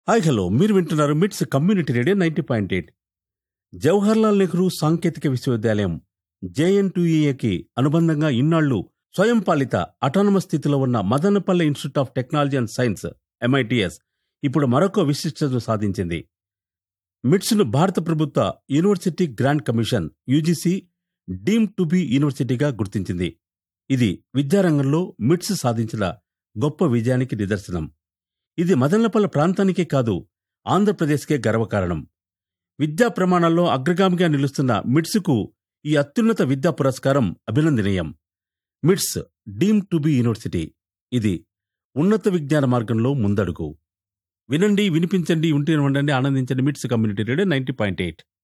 hi hello మీరు వింటున్నారు MITS community radio ninety point eight Jawaharlal Nehru సాంకేతిక విశ్వవిద్యాలయం జేఎన్టీఏకి అనుబంధంగా ఇన్నాళ్లు స్వయం పాలిత అటానమస్ స్థితిలో ఉన్న Madanapalle institute of technology and science MITS ఇప్పుడు మరొక విశిష్టతను సాధించింది మిట్స్ను భారత ప్రభుత్వ university grant commission UGC deem to be యూనివర్సిటీగా గుర్తించింది ఇది విద్యారంగంలో మిట్స్ సాధించిన గొప్ప విజయానికి నిదర్శనం ఇది మదనపల్లె ప్రాంతానికే కాదు ఆంధ్రప్రదేశ్కే గర్వకారణం విద్యా ప్రమాణాల్లో అగ్రగామిగా నిలుస్తున్న మిట్స్కు ఈ అత్యున్నత విద్యా పురస్కారం అభినందనీయం మిట్స్ డీమ్ టు బి యూనివర్సిటీ ఇది ఉన్నత విజ్ఞాన మార్గంలో ముందడుగు వినండి వినిపించండి ఉంటే ఉండండి ఆనందించండి MITS community radio ninety point eight